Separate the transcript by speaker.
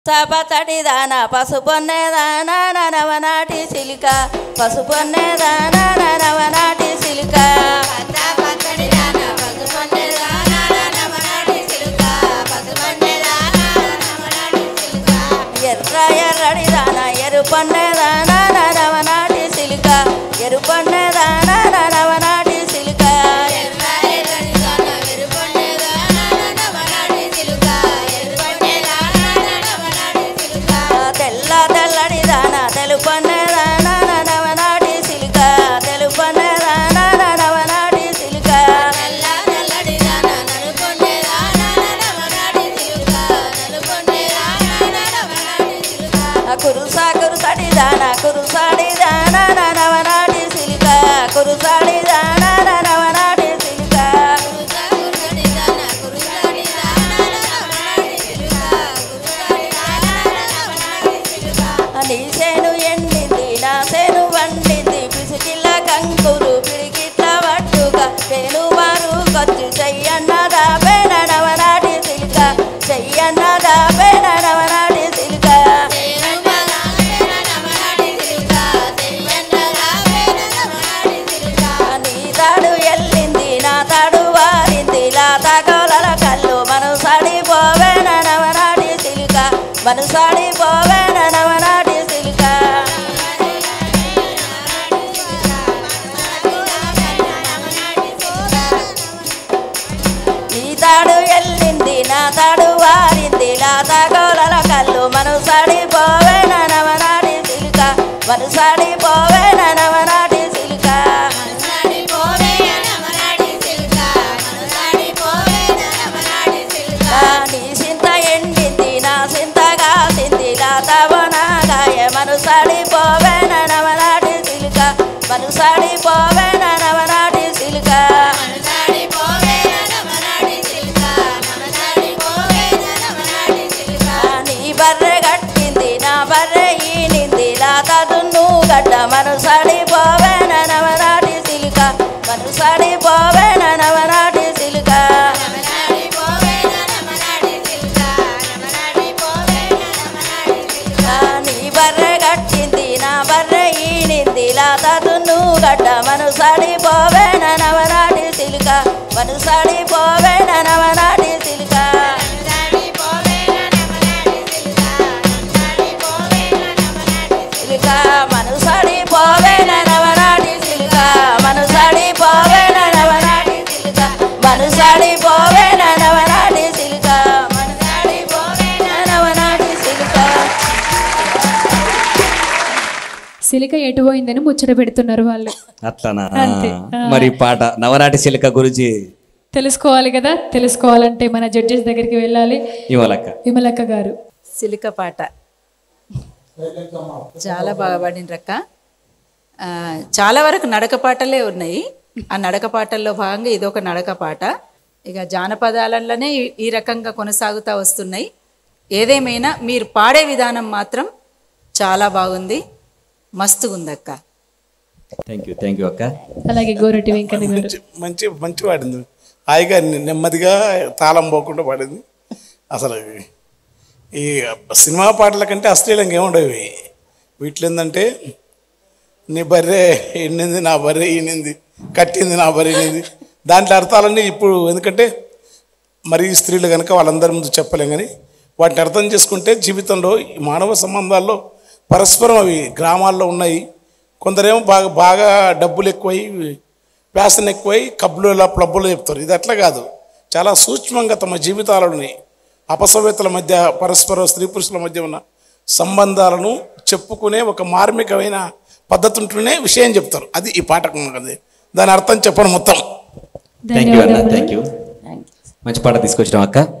Speaker 1: పతడి దాన పసుపొన్నే దాన నవనాటి సిలిక పసుపొన్నే దాన నవనాటి సిలిక ఎర్ర ఎర్రడి దాన ఎరుపొన్నే దాన నవనాటి సిలిక ఎరుపొన్నే దాన నవనాటి సిలిక తెల్ల తెల్లడి దాన తెలుపొన్నే దాన నవనాటి సిలిక తెలుపొన్నే దాన నవనాటి సిలిక కురుసా కురుసడి దాన కురుసాడి దాన నవనాటి సిలిక కురుసాడి దాన నవనాటి సిలిక నీ సేను ఎండింది నా సేను వండింది పిసికిల్ల కంకురు పిడికిట్ల పట్టుక సేను వారు ఖర్చు చెయ్యన్న దాపేన నవనాటి సిలిక చెయ్యన్న దాపేన నవనాటి సిలిక నీ తాడు ఎల్లింది నా తాడు వారింది లాతా కోలల కళ్ళు మనసాడి పోవేన నవనాటి సిలిక మనసాడి పోవేన నవనాటి సిలిక నీ తాడు ఎల్లింది నా తాడు వారింది లాతా కోలల కళ్ళు మనసాడి పోవేన నవనాటి సిలిక మనసాడి పోవేన నవనాటి సిలిక నీ సింత ఎండింది నా సింత కాసింది లాతవనాగాయ మనుసాడి పోవేన నవనాటి సిలిక మనుసాడి పోవేన నవనాటి సిలిక నీ బర్రె కట్టింది నా బర్రె ఈనింది లాత దున్ను గడ్డ మనుసాడి పోవేన నవనాటి సిలిక మనుసాడి పోవేన నవనాటి సిలిక నీ బర్రె కట్టింది నా బర్రె ఈనింది లాత దున్ను గడ్డ మనుసాడి పోవేన నవనాటి సిలిక మనుసాడి పోవేన నవనాటి సిలిక సిలిక మనుసాడి పోవేన నవనాటి సిలిక మనుసాడి పోవేన నవనాటి సిలిక మనుసాడి పోవేన నవనాటి సిలిక మనుసాడి పోవేన నవనాటి సిలిక
Speaker 2: సిలిక ఎటు పోయిందని ముచ్చట పెడుతున్నారు వాళ్ళు
Speaker 3: అట్లనా
Speaker 2: అంతే. ఆ.
Speaker 3: మరి పాట నవనాటి శిలక గురించి
Speaker 2: తెలుసుకోవాలి కదా తెలుసుకోవాలంటే మన జడ్జెస్ దగ్గరికి వెళ్ళాలి
Speaker 3: ఇవ్వలక్క
Speaker 2: విమలక్క గారు
Speaker 4: సిలిక పాట చాలా బాగా పాడినరక్క ఆ, చాలా వరకు నడక పాటలే ఉన్నాయి ఆ నడక పాటల్లో భాగంగా ఇదొక నడక పాట ఇక జానపదాలలోనే ఈ- ఈ రకంగా కొనసాగుతూ వస్తున్నాయి ఏదేమైనా మీరు పాడే విధానం మాత్రం చాలా బాగుంది మస్తుగా ఉందక్క
Speaker 3: థ్యాంక్ యూ థ్యాంక్ యూ అక్క
Speaker 2: అలాగే గోరటి వెంకన్న గారు
Speaker 5: మంచి మంచి మంచి పాడింది హాయిగా నె- నెమ్మదిగా తాళం పోకుండా పాడింది అసలు ఈ సినిమా పాటల కంటే అశ్లీలంగా ఏముండవు వీటిలో ఏంటంటే నీ బర్రె ఎన్నింది నా బర్రె ఈనింది కట్టింది నా బర్రె ఈనింది దాంట్లో అర్థాలన్నీ ఇప్పుడు ఎందుకంటే మరి స్త్రీలు కనుక వాళ్ళందరి ముందు చెప్పలేం కానీ వాటిని అర్థం చేసుకుంటే జీవితంలో ఈ మానవ సంబంధాల్లో పరస్పరం అవి గ్రామాల్లో ఉన్నాయి కొందరేమో బాగా బాగా డబ్బులు ఎక్కువై ప్యాసన్ ఎక్కువై కబ్బులు ఇలా ప్లబ్బులు చెప్తారు ఇది అట్లా కాదు చాలా సూక్ష్మంగా తమ జీవితాలని అపసవ్యతల మధ్య పరస్పర స్త్రీ పురుషుల మధ్య ఉన్న సంబంధాలను చెప్పుకునే ఒక మార్మికమైన పద్ధతి ఉంటూనే విషయం చెప్తారు అది ఈ పాఠకం ఉన్నది దాని అర్థం చెప్పను మొత్తం
Speaker 3: థ్యాంక్ యూ అన్న థ్యాంక్ యూ మంచి పాట తీసుకొచ్చినాం అక్క